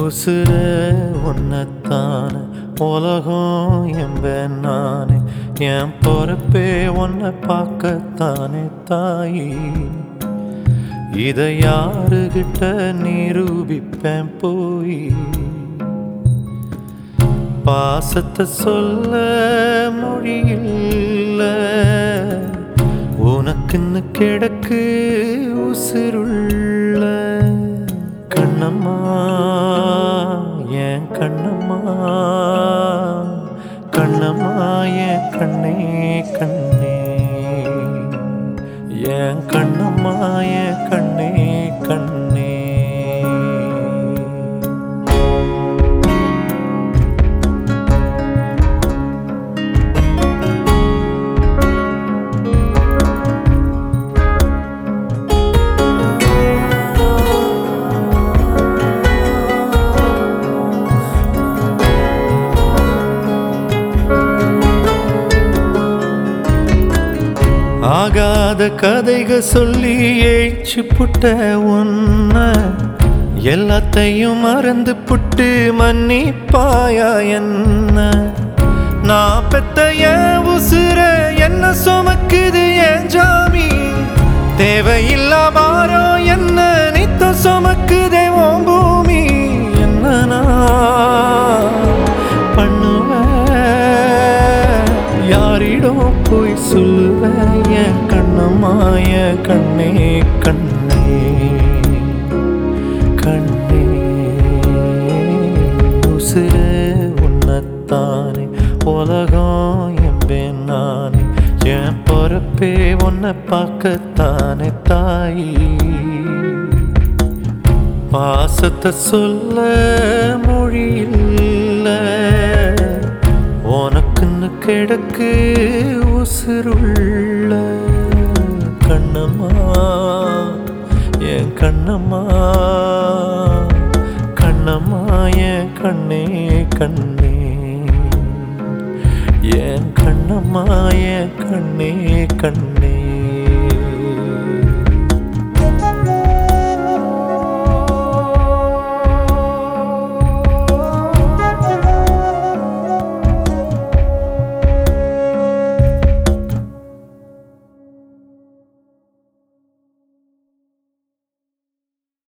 உசுர உன்னத்தான உலகம் என்பேன் நானே என் பொறுப்பே உன்னை பார்க்கத்தானே தாயி இதை யாருகிட்ட நிரூபிப்பேன் போய் பாசத்தை சொல்ல மொழியில்ல உனக்குன்னு கிடக்கு உசுருள்ள கண்ணம்மா என் கண்ணம்மா கண்ணம்மா என் கண்ணே கண்ணே என் கண்ணம்மா என் கண்ணே கண்ணே ஆகாத கதைக சொல்லி ஏச்சு புட்ட உன்ன எல்லாத்தையும் மறந்து புட்டு மன்னிப்பாயா என்ன நான் பெத்த என் உசுர என்ன சுமக்குது என் ஜாமி தேவையில்லா பாரம் என்ன நித்த சுமக்குதே உன் பூமி என்ன நான் பண்ணுவேன் யாரிடம் போய் சொல்லுவேன் என் கண்ணம்மா என் கண்ணே கண்ணே கண்ணே உசுர உன்னத்தானே உலகம் என்பேன் நானே என் பொறுப்பே உன்னை பார்க்கத்தானே தாயி பாசத்தை சொல்ல மொழியில்ல உனக்குன்னு கிடக்கு உசுருள்ள கண்ணம்மா என் கண்ணம்மா கண்ணம்மா என் கண்ணே கண்ணே என் கண்ணம்மா என் கண்ணே கண்ணே